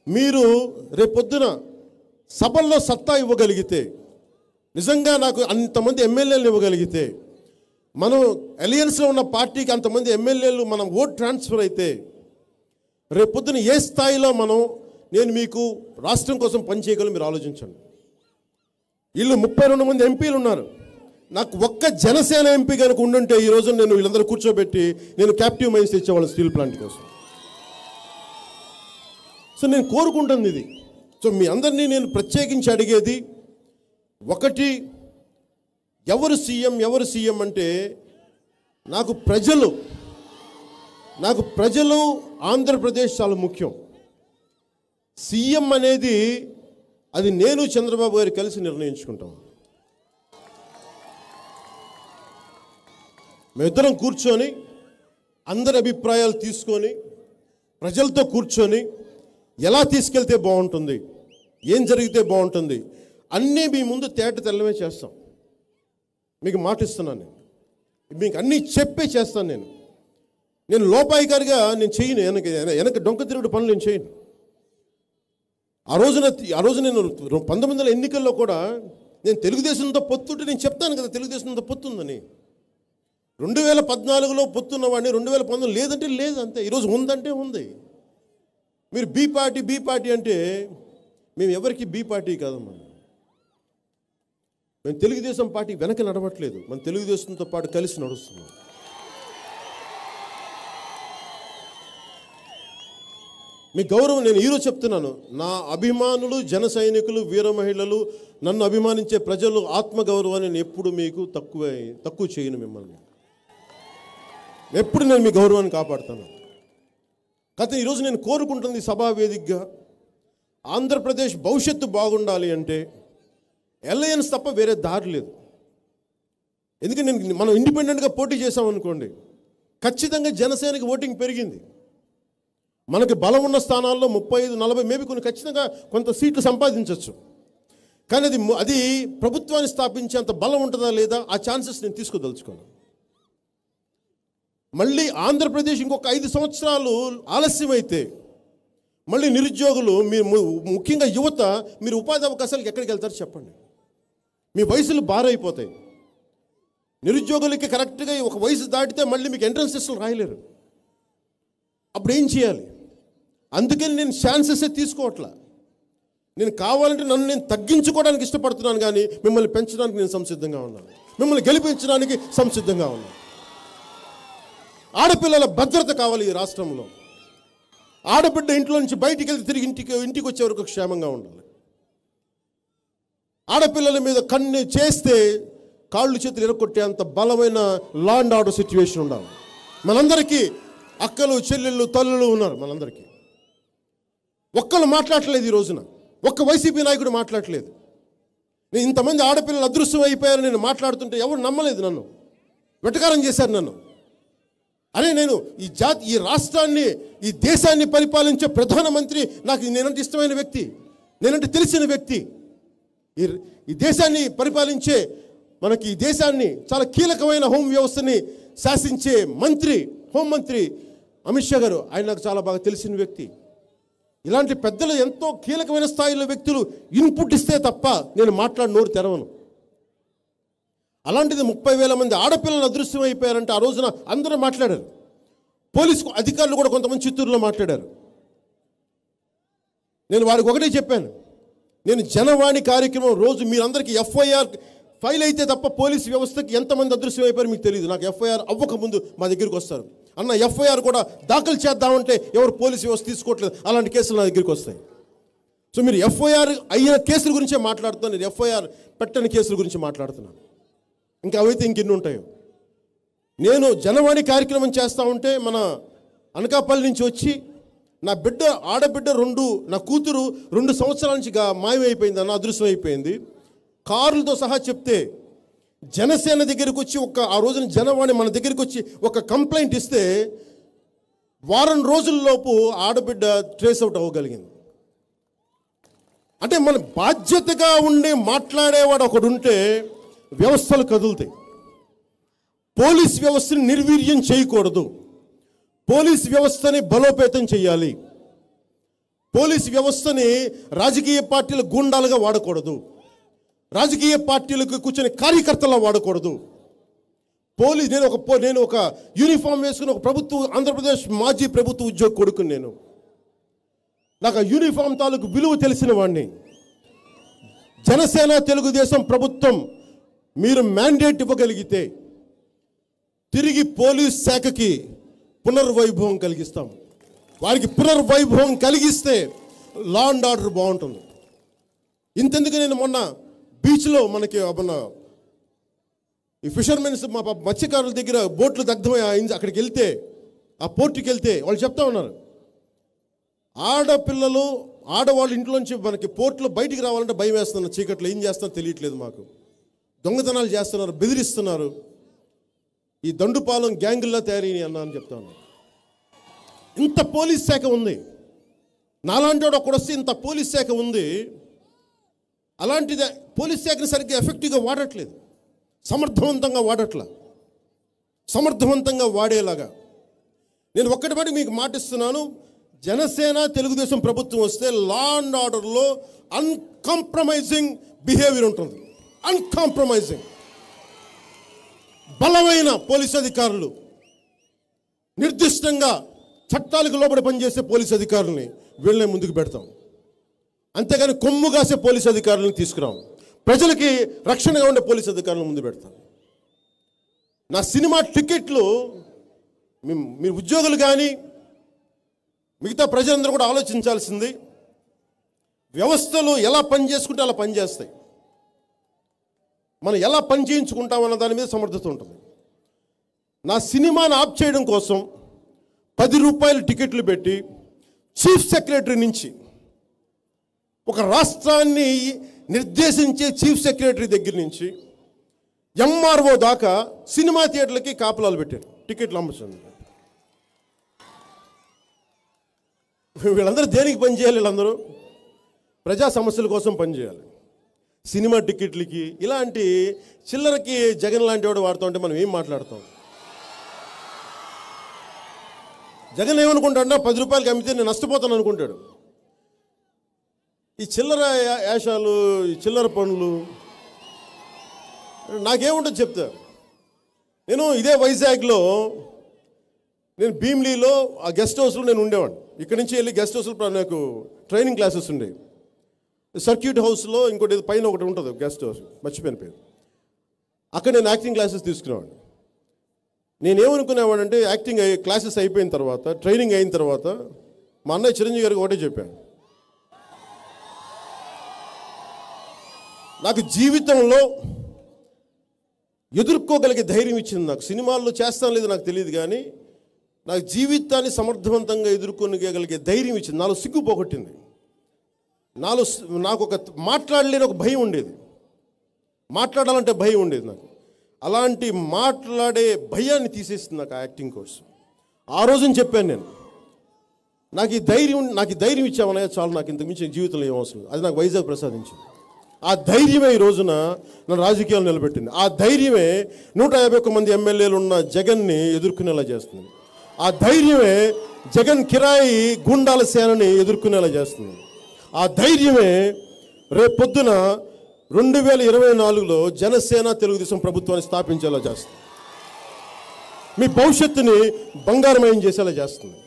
మీరు రేపొద్దున సభల్లో సత్తా ఇవ్వగలిగితే నిజంగా నాకు అంతమంది ఎమ్మెల్యేలు ఇవ్వగలిగితే మనం అలయన్స్లో ఉన్న పార్టీకి అంతమంది ఎమ్మెల్యేలు మనం ఓట్ ట్రాన్స్ఫర్ అయితే రేపొద్దున ఏ స్థాయిలో మనం నేను మీకు రాష్ట్రం కోసం పనిచేయగలను మీరు ఆలోచించండి వీళ్ళు ముప్పై రెండు మంది ఎంపీలు ఉన్నారు నాకు ఒక్క జనసేన ఎంపీ కనుక ఉండుంటే ఈ రోజు నేను వీళ్ళందరూ కూర్చోబెట్టి నేను క్యాప్టివ్ మైన్స్ తెచ్చేవాళ్ళం స్టీల్ ప్లాంట్ కోసం సో నేను కోరుకుంటుంది ఇది సో మీ అందరినీ నేను ప్రత్యేకించి అడిగేది ఒకటి ఎవరు సీఎం ఎవరు సీఎం అంటే నాకు ప్రజలు నాకు ప్రజలు ఆంధ్రప్రదేశ్ చాలా ముఖ్యం సీఎం అనేది అది నేను చంద్రబాబు గారు కలిసి నిర్ణయించుకుంటాం మేమిద్దరం కూర్చొని అందరి అభిప్రాయాలు తీసుకొని ప్రజలతో కూర్చొని ఎలా తీసుకెళ్తే బాగుంటుంది ఏం జరిగితే బాగుంటుంది అన్నీ మీ ముందు తేట తెల్లమే చేస్తాం మీకు మాట ఇస్తున్నాను నేను మీకు అన్నీ చెప్పే చేస్తాను నేను నేను లోపాయికారిగా నేను చేయను వెనక వెనక డొంక తిరుగుడు పనులు నేను చేయను ఆ రోజున ఆ రోజు నేను పంతొమ్మిది వందల ఎన్నికల్లో కూడా నేను తెలుగుదేశంతో పొత్తుంటే నేను చెప్తాను కదా తెలుగుదేశంతో పొత్తుందని రెండు వేల పద్నాలుగులో పొత్తున్నవాడిని రెండు వేల పంతొమ్మిది లేదంటే లేదు అంతే ఈరోజు ఉందంటే ఉంది మీరు బీ పార్టీ బీ పార్టీ అంటే మేము ఎవరికి బీ పార్టీ కాదమ్మా మేము తెలుగుదేశం పార్టీ వెనక నడవట్లేదు మన తెలుగుదేశంతో పాటు కలిసి నడుస్తున్నాం మీ గౌరవం నేను ఈరోజు చెప్తున్నాను నా అభిమానులు జన సైనికులు వీర మహిళలు నన్ను అభిమానించే ప్రజలు ఆత్మగౌరవాన్ని నేను ఎప్పుడు మీకు తక్కువ తక్కువ చేయను మిమ్మల్ని ఎప్పుడు నేను మీ గౌరవాన్ని కాపాడుతాను కాకపోతే ఈరోజు నేను కోరుకుంటుంది సభా వేదికగా ఆంధ్రప్రదేశ్ భవిష్యత్తు బాగుండాలి అంటే ఎల్ఐఎన్స్ తప్ప వేరే దారి లేదు ఎందుకంటే నేను మనం ఇండిపెండెంట్గా పోటీ చేసామనుకోండి ఖచ్చితంగా జనసేనకి ఓటింగ్ పెరిగింది మనకి బలం ఉన్న స్థానాల్లో ముప్పై ఐదు నలభై మేబీ కొన్ని ఖచ్చితంగా కొంత సీట్లు సంపాదించవచ్చు కానీ అది ము- అది ప్రభుత్వాన్ని స్థాపించేంత బలం ఉంటుందా లేదా ఆ ఛాన్సెస్ నేను తీసుకోదలుచుకోను మళ్ళీ ఆంధ్రప్రదేశ్ ఇంకొక ఐదు సంవత్సరాలు ఆలస్యమైతే మళ్ళీ నిరుద్యోగులు మీరు ము- ముఖ్యంగా యువత మీరు ఉపాధి అవకాశాలకు ఎక్కడికి వెళ్తారు చెప్పండి మీ వయసులు బారైపోతాయి నిరుద్యోగులకి కరెక్ట్గా ఒక వయసు దాటితే మళ్ళీ మీకు ఎంట్రన్స్ టెస్టులు రాయలేరు అప్పుడు ఏం చేయాలి అందుకని నేను ఛాన్సెసే తీసుకోవట్లా నేను కావాలంటే నన్ను నేను తగ్గించుకోవడానికి ఇష్టపడుతున్నాను కానీ మిమ్మల్ని పెంచడానికి నేను సంసిద్ధంగా ఉన్నాను మిమ్మల్ని గెలిపించడానికి సంసిద్ధంగా ఉన్నాను ఆడపిల్లల భద్రత కావాలి ఈ రాష్ట్రంలో ఆడబిడ్డ ఇంట్లో నుంచి బయటికి వెళ్తే తిరిగి ఇంటికి ఇంటికి వచ్చే వరకు క్షేమంగా ఉండాలి ఆడపిల్లల మీద కన్ను చేస్తే కాళ్ళు చేతులు ఎరగొట్టేంత బలమైన లా అండ్ ఆర్డర్ సిచ్యువేషన్ ఉండాలి మనందరికీ అక్కలు చెల్లెళ్ళు తల్లులు ఉన్నారు మనందరికీ ఒక్కళ్ళు మాట్లాడట్లేదు ఈ రోజున ఒక్క వైసీపీ నాయకుడు మాట్లాడట్లేదు నేను ఇంతమంది ఆడపిల్లలు అదృశ్యం అయిపోయారని నేను మాట్లాడుతుంటే ఎవరు నమ్మలేదు నన్ను వెటకారం చేశారు నన్ను అరే నేను ఈ జాతి ఈ రాష్ట్రాన్ని ఈ దేశాన్ని పరిపాలించే ప్రధానమంత్రి నాకు నేనంటే ఇష్టమైన వ్యక్తి నేనంటే తెలిసిన వ్యక్తి ఈ ఈ దేశాన్ని పరిపాలించే మనకి ఈ దేశాన్ని చాలా కీలకమైన హోం వ్యవస్థని శాసించే మంత్రి హోంమంత్రి అమిత్ షా గారు ఆయన నాకు చాలా బాగా తెలిసిన వ్యక్తి ఇలాంటి పెద్దలు ఎంతో కీలకమైన స్థాయిలో వ్యక్తులు ఇన్పుట్ ఇస్తే తప్ప నేను మాట్లాడి నోరు తెరవను అలాంటిది ముప్పై వేల మంది ఆడపిల్లలు అదృశ్యం అయిపోయారంటే ఆ రోజున అందరూ మాట్లాడారు పోలీసు అధికారులు కూడా కొంతమంది చిత్తూరులో మాట్లాడారు నేను వారికి ఒకటే చెప్పాను నేను జనవాణి కార్యక్రమం రోజు మీరందరికీ ఎఫ్ఐఆర్ ఫైల్ అయితే తప్ప పోలీస్ వ్యవస్థకి ఎంతమంది అదృశ్యం అయిపోయారు మీకు తెలియదు నాకు ఎఫ్ఐఆర్ అవ్వకముందు మా దగ్గరికి వస్తారు అన్న ఎఫ్ఐఆర్ కూడా దాఖలు చేద్దామంటే ఎవరు పోలీస్ వ్యవస్థ తీసుకోవట్లేదు అలాంటి కేసులు నా దగ్గరికి వస్తాయి సో మీరు ఎఫ్ఐఆర్ అయిన కేసుల గురించే మాట్లాడుతున్నాను నేను ఎఫ్ఐఆర్ పెట్టని కేసుల గురించి మాట్లాడుతున్నాను ఇంకా అవైతే ఇంకెన్ని ఉంటాయో నేను జనవాణి కార్యక్రమం చేస్తా ఉంటే మన అనకాపల్లి నుంచి వచ్చి నా బిడ్డ ఆడబిడ్డ రెండు నా కూతురు రెండు సంవత్సరాల నుంచి గా- మాయమైపోయింది అన్న అదృశ్యం అయిపోయింది కారులతో సహా చెప్తే జనసేన దగ్గరికి వచ్చి ఒక ఆ రోజున జనవాణి మన దగ్గరికి వచ్చి ఒక కంప్లైంట్ ఇస్తే వారం రోజుల్లోపు ఆడబిడ్డ ట్రేస్ అవుట్ అవ్వగలిగింది అంటే మన బాధ్యతగా ఉండి మాట్లాడేవాడు ఒకడు ఉంటే వ్యవస్థలు కదులుతాయి పోలీస్ వ్యవస్థని నిర్వీర్యం చేయకూడదు పోలీస్ వ్యవస్థని బలోపేతం చేయాలి పోలీస్ వ్యవస్థని రాజకీయ పార్టీల గుండాలుగా వాడకూడదు రాజకీయ పార్టీలకు కూర్చొని కార్యకర్తలా వాడకూడదు పోలీస్ నేను ఒక పో- నేను ఒక యూనిఫామ్ వేసుకుని ఒక ప్రభుత్వ ఆంధ్రప్రదేశ్ మాజీ ప్రభుత్వ ఉద్యోగ కొడుకుని నేను నాకు ఆ యూనిఫామ్ తాలూకు విలువ తెలిసిన వాడిని జనసేన తెలుగుదేశం ప్రభుత్వం మీరు మ్యాండేట్ ఇవ్వగలిగితే తిరిగి పోలీస్ శాఖకి పునర్వైభవం కలిగిస్తాం వారికి పునర్వైభవం కలిగిస్తే లా అండ్ ఆర్డర్ బాగుంటుంది ఇంతెందుకు నేను మొన్న బీచ్లో మనకి మొన్న ఈ ఫిషర్మెన్స్ మా పాప మత్స్యకారుల దగ్గర బోట్లు దగ్ధమై ఆ ఇంజ- అక్కడికి వెళ్తే ఆ పోర్టుకి వెళ్తే వాళ్ళు చెప్తా ఉన్నారు ఆడపిల్లలు ఆడవాళ్ళ ఇంట్లోంచి మనకి పోర్టులో బయటికి రావాలంటే భయం వేస్తున్నారు చీకట్లో ఏం చేస్తారో తెలియట్లేదు మాకు దొంగతనాలు చేస్తున్నారు బెదిరిస్తున్నారు ఈ దండుపాలెం గ్యాంగుల్లా తయారయ్యి అన్నా అని చెప్తా ఉన్నాను ఇంత పోలీస్ శాఖ ఉంది నాలాంటి వాడు ఒకడు వస్తే ఇంత పోలీస్ శాఖ ఉంది అలాంటిది పోలీస్ శాఖని సరిగ్గా ఎఫెక్టివ్గా వాడట్లేదు సమర్థవంతంగా వాడట్ల సమర్థవంతంగా వాడేలాగా నేను ఒక్కటి బట్టి మీకు మాటిస్తున్నాను జనసేన తెలుగుదేశం ప్రభుత్వం వస్తే లా అండ్ ఆర్డర్లో అన్కాంప్రమైజింగ్ బిహేవియర్ ఉంటుంది అన్కాంప్రమైజింగ్ బలమైన పోలీస్ అధికారులు నిర్దిష్టంగా చట్టాలకు లోబడి పనిచేసే పోలీస్ అధికారుల్ని వీళ్ళనే ముందుకు పెడతాం అంతేగాని కొమ్ము కాసే పోలీస్ అధికారులను తీసుకురాం ప్రజలకి రక్షణగా ఉండే పోలీస్ అధికారులను ముందు పెడతాం నా సినిమా టికెట్లు మీ- మీరు ఉద్యోగులు కానీ మిగతా ప్రజలందరూ కూడా ఆలోచించాల్సింది వ్యవస్థలు ఎలా పని చేసుకుంటే అలా పనిచేస్తాయి మనం ఎలా పని చేయించుకుంటాం అన్న దాని మీద సమర్థత ఉంటుంది నా సినిమాని ఆప్ చేయడం కోసం పది రూపాయలు టికెట్లు పెట్టి చీఫ్ సెక్రటరీ నుంచి ఒక రాష్ట్రాన్ని నిర్దేశించే చీఫ్ సెక్రటరీ దగ్గర నుంచి ఎంఆర్ఓ దాకా సినిమా థియేటర్లకి కాపలాలు పెట్టారు టికెట్లు అమ్మచ్చు వీళ్ళందరూ దేనికి పనిచేయాలి వీళ్ళందరూ ప్రజా సమస్యల కోసం పనిచేయాలి సినిమా టికెట్లకి ఇలాంటి చిల్లరకి జగన్ లాంటి వాడు వాడుతూ ఉంటే మనం ఏం మాట్లాడతాం జగన్ ఏమనుకుంటాడన్నా పది రూపాయలకి అమ్మితే నేను నష్టపోతాను అనుకుంటాడు ఈ చిల్లర యా- యాషాలు ఈ చిల్లర పనులు నాకేముంటుంది చెప్తా నేను ఇదే వైజాగ్లో నేను భీమ్లీలో ఆ గెస్ట్ హౌస్లో నేను ఉండేవాడిని ఇక్కడి నుంచి వెళ్ళి గెస్ట్ హౌస్లో నాకు ట్రైనింగ్ క్లాసెస్ ఉండేవి సర్క్యూట్ హౌస్లో ఇంకోటి ఏదో పైన ఒకటి ఉంటుంది గెస్ట్ హౌస్ మర్చిపోయిన పేరు అక్కడ నేను యాక్టింగ్ క్లాసెస్ తీసుకునేవాడిని నేనేమనుకునేవాడంటే యాక్టింగ్ అయ్యి క్లాసెస్ అయిపోయిన తర్వాత ట్రైనింగ్ అయిన తర్వాత మా అన్నయ్య చిరంజీవి గారికి ఒకటే చెప్పాను నాకు జీవితంలో ఎదుర్కోగలిగే ధైర్యం ఇచ్చింది నాకు సినిమాల్లో చేస్తాను లేదు నాకు తెలియదు కానీ నాకు జీవితాన్ని సమర్థవంతంగా ఎదుర్కొనగలిగే ధైర్యం ఇచ్చింది నాలో సిగ్గు పోగొట్టింది నాలో స్- నాకు ఒక మాట్లాడలేని ఒక భయం ఉండేది మాట్లాడాలంటే భయం ఉండేది నాకు అలాంటి మాట్లాడే భయాన్ని తీసేసింది నాకు ఆ యాక్టింగ్ కోర్స్ ఆ రోజున చెప్పాను నేను నాకు ఈ ధైర్యం నాకు ఈ ధైర్యం ఇచ్చామన్నయ్య చాలు నాకు ఇంతకు మించి జీవితంలో ఏం అవసరం లేదు. అది నాకు వైజాగ్ ప్రసాదించింది ఆ ధైర్యమే ఈ రోజున నన్ను రాజకీయాలు నిలబెట్టింది ఆ ధైర్యమే నూట యాభై ఒక్క మంది ఎమ్మెల్యేలు ఉన్న జగన్ని ఎదుర్కొనేలా చేస్తుంది ఆ ధైర్యమే జగన్ కిరాయి గుండాల సేనని ఎదుర్కొనేలా చేస్తుంది ఆ ధైర్యమే రేపొద్దున రెండు వేల ఇరవై నాలుగులో జనసేన తెలుగుదేశం ప్రభుత్వాన్ని స్థాపించేలా చేస్తుంది మీ భవిష్యత్తుని బంగారమయం చేసేలా చేస్తుంది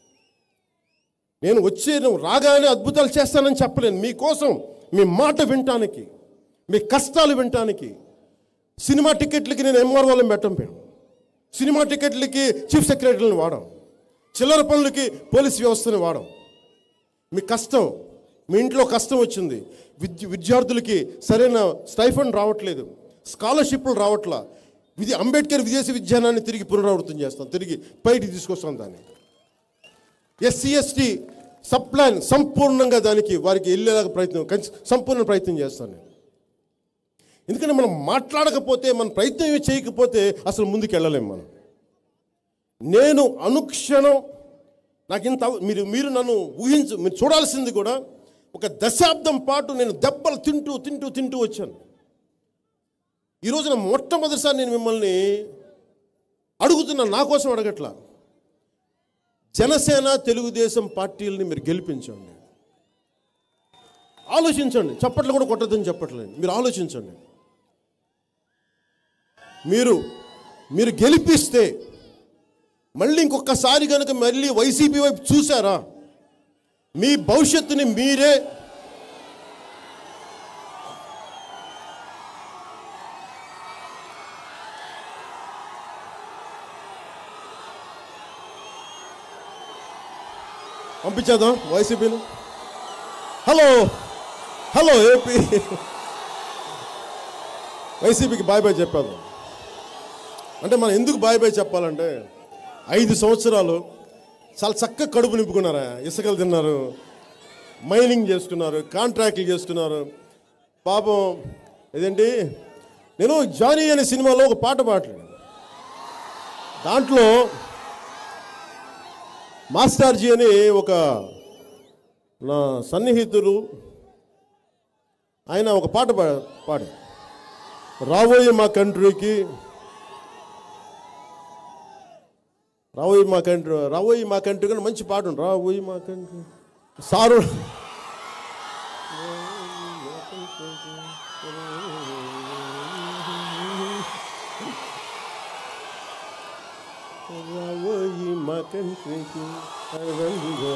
నేను వచ్చే నువ్వు రాగానే అద్భుతాలు చేస్తానని చెప్పలేను మీకోసం మీ మాట వినటానికి మీ కష్టాలు వినటానికి సినిమా టికెట్లకి నేను ఎంఆర్ఓలను పెట్టం మేము సినిమా టికెట్లకి చీఫ్ సెక్రటరీని వాడాం చిల్లర పనులకి పోలీస్ వ్యవస్థని వాడాం మీ కష్టం మీ ఇంట్లో కష్టం వచ్చింది విద్య విద్యార్థులకి సరైన స్టైఫండ్ రావట్లేదు స్కాలర్షిప్లు రావట్లా విధి అంబేద్కర్ విదేశీ విజ్ఞానాన్ని తిరిగి పునరావృతం చేస్తాం తిరిగి బయటికి తీసుకొస్తాం దాన్ని ఎస్సీ ఎస్టీ సబ్ ప్లాన్ సంపూర్ణంగా దానికి వారికి వెళ్ళేలాగా ప్రయత్నం కన్స్- సంపూర్ణ ప్రయత్నం చేస్తాను నేను ఎందుకంటే మనం మాట్లాడకపోతే మన ప్రయత్నం ఏమీ చేయకపోతే అసలు ముందుకు వెళ్ళలేము మనం నేను అనుక్షణం నాకు ఇంత అవ- మీరు మీరు నన్ను ఊహించు మీరు చూడాల్సింది కూడా ఒక దశాబ్దం పాటు నేను దెబ్బలు తింటూ తింటూ తింటూ వచ్చాను ఈ రోజున మొట్టమొదటిసారి నేను మిమ్మల్ని అడుగుతున్నా నా కోసం అడగట్లా జనసేన తెలుగుదేశం పార్టీలని మీరు గెలిపించండి ఆలోచించండి చప్పట్లు కూడా కొట్టద్దని చెప్పట్లేదు మీరు ఆలోచించండి మీరు మీరు గెలిపిస్తే మళ్ళీ ఇంకొకసారి కనుక మళ్ళీ వైసీపీ వైపు చూసారా మీ భవిష్యత్తుని మీరే పంపించేద్దాం వైసీపీని హలో హలో ఏపీ వైసీపీకి బాయ్ బాయ్ చెప్పేద్దాం అంటే మనం ఎందుకు బాయ్ బాయ్ చెప్పాలంటే ఐదు సంవత్సరాలు చాలా చక్కగా కడుపు నింపుకున్నారా ఇసుకలు తిన్నారు మైనింగ్ చేసుకున్నారు కాంట్రాక్ట్లు చేసుకున్నారు పాపం ఇదేంటి నేను జానీ అనే సినిమాలో ఒక పాట పాడలేను దాంట్లో మాస్టర్జీ అని ఒక నా సన్నిహితులు ఆయన ఒక పాట పా పాడారు రాబోయే మా కంట్రీకి రాబోయే మా కంట్రీ రాబోయే మా కంట్రీ కానీ మంచి పాట ఉంది రాబోయే మా కంట్రీ సారు రాబోయే మా కంట్రీకి అరవంగా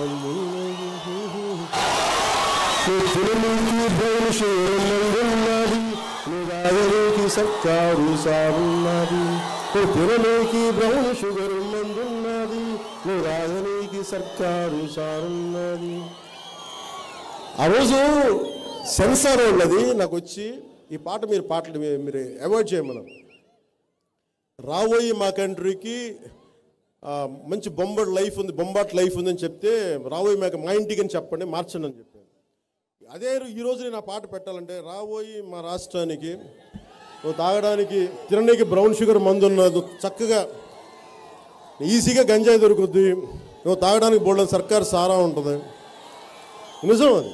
మందున్నది సర్కారు సారున్నది తిరలేకి బ్రౌన్ షుగర్ మందున్నది రాజనీకి సర్కారు సారున్నది ఆ రోజు సెన్సార్ ఉన్నది నాకు వచ్చి ఈ పాట మీరు పాటలు మీ- మీరు అవాయిడ్ చేయమన్నారు రాబోయే మా కంట్రీకి ఆ, మంచి బొంబట్ లైఫ్ ఉంది బొంబాట్ లైఫ్ ఉందని చెప్తే రాబోయే మాకు మా ఇంటికి అని చెప్పండి మార్చండి అని చెప్పాను అదే రో- ఈ రోజు నేను ఆ పాట పెట్టాలంటే రాబోయే మా రాష్ట్రానికి ఓ తాగడానికి తినడానికి బ్రౌన్ షుగర్ మందు ఉన్నది చక్కగా ఈజీగా గంజాయి దొరుకుద్ది నువ్వు తాగడానికి బోల్డెన్ సర్కార్ సారా ఉంటుంది నిజం అది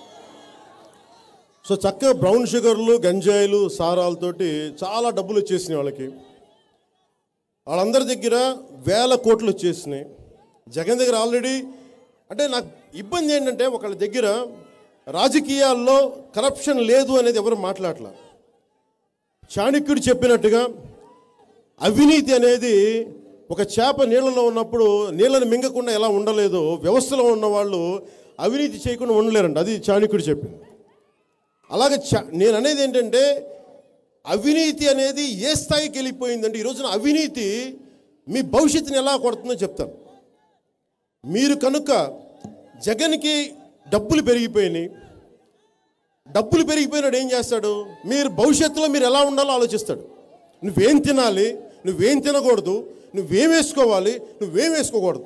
సో చక్కగా బ్రౌన్ షుగర్లు గంజాయిలు సారాలతోటి చాలా డబ్బులు వచ్చేసినాయి వాళ్ళకి వాళ్ళందరి దగ్గర వేల కోట్లు వచ్చేసినాయి జగన్ దగ్గర ఆల్రెడీ అంటే నాకు ఇబ్బంది ఏంటంటే ఒకళ్ళ దగ్గర రాజకీయాల్లో కరప్షన్ లేదు అనేది ఎవరు మాట్లాడలే చాణక్యుడు చెప్పినట్టుగా అవినీతి అనేది ఒక చేప నీళ్ళలో ఉన్నప్పుడు నీళ్ళని మింగకుండా ఎలా ఉండలేదో వ్యవస్థలో ఉన్న వాళ్ళు అవినీతి చేయకుండా ఉండలేరండి అది చాణక్యుడు చెప్పింది అలాగే చ నేను అనేది ఏంటంటే అవినీతి అనేది ఏ స్థాయికి వెళ్ళిపోయిందంటే ఈ రోజున అవినీతి మీ భవిష్యత్తుని ఎలా కొడుతుందో చెప్తాను మీరు కనుక జగన్కి డబ్బులు పెరిగిపోయినాయి డబ్బులు పెరిగిపోయినాడు ఏం చేస్తాడు మీరు భవిష్యత్తులో మీరు ఎలా ఉండాలో ఆలోచిస్తాడు నువ్వేం తినాలి నువ్వేం తినకూడదు నువ్వేం వేసుకోవాలి నువ్వేం వేసుకోకూడదు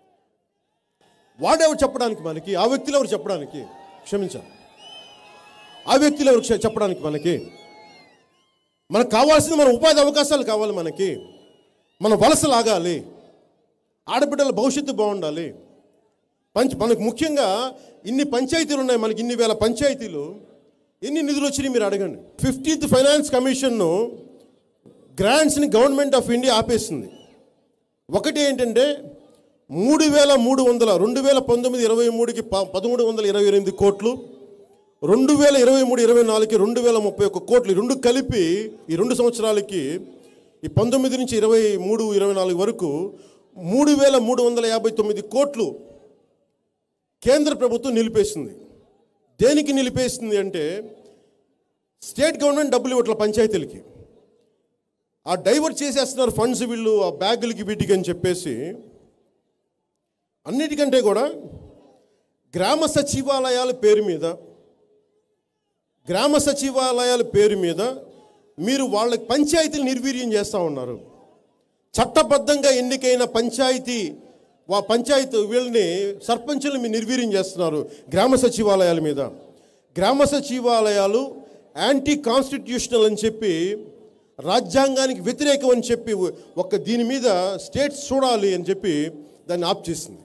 వాడెవరు చెప్పడానికి మనకి ఆ వ్యక్తులు ఎవరు చెప్పడానికి క్షమించాలి ఆ వ్యక్తులు ఎవరు క్ష- చెప్పడానికి మనకి మనకు కావాల్సింది మన ఉపాధి అవకాశాలు కావాలి మనకి మన వలస లాగాలి ఆడబిడ్డల భవిష్యత్తు బాగుండాలి పంచ మనకు ముఖ్యంగా ఇన్ని పంచాయతీలు ఉన్నాయి మనకి ఇన్ని వేల పంచాయతీలు ఎన్ని నిధులు వచ్చినాయి మీరు అడగండి ఫిఫ్టీన్త్ ఫైనాన్స్ కమిషన్ను గ్రాంట్స్ని గవర్నమెంట్ ఆఫ్ ఇండియా ఆపేస్తుంది ఒకటి ఏంటంటే మూడు వేల మూడు వందల రెండు వేల పంతొమ్మిది ఇరవై మూడుకి ప పదమూడు వందల ఇరవై ఎనిమిది కోట్లు రెండు వేల ఇరవై మూడు ఇరవై నాలుగుకి రెండు వేల ముప్పై ఒక్క కోట్లు ఈ రెండు కలిపి ఈ రెండు సంవత్సరాలకి ఈ పంతొమ్మిది నుంచి ఇరవై మూడు ఇరవై నాలుగు వరకు మూడు వేల మూడు వందల యాభై తొమ్మిది కోట్లు కేంద్ర ప్రభుత్వం నిలిపేసింది దేనికి నిలిపేసింది అంటే స్టేట్ గవర్నమెంట్ డబ్బులు ఇవ్వట్ల పంచాయతీలకి ఆ డైవర్ట్ చేసేస్తున్నారు ఫండ్స్ వీళ్ళు ఆ బ్యాగులకి వీటికి అని చెప్పేసి అన్నిటికంటే కూడా గ్రామ సచివాలయాల పేరు మీద గ్రామ సచివాలయాల పేరు మీద మీరు వాళ్ళకి పంచాయతీలు నిర్వీర్యం చేస్తూ ఉన్నారు చట్టబద్ధంగా ఎన్నికైన పంచాయతీ వా పంచాయతీ వీళ్ళని సర్పంచులు మీరు నిర్వీర్యం చేస్తున్నారు గ్రామ సచివాలయాల మీద గ్రామ సచివాలయాలు యాంటీ కాన్స్టిట్యూషనల్ అని చెప్పి రాజ్యాంగానికి వ్యతిరేకం అని చెప్పి ఒక దీని మీద స్టేట్స్ చూడాలి అని చెప్పి దాన్ని ఆప్ చేసింది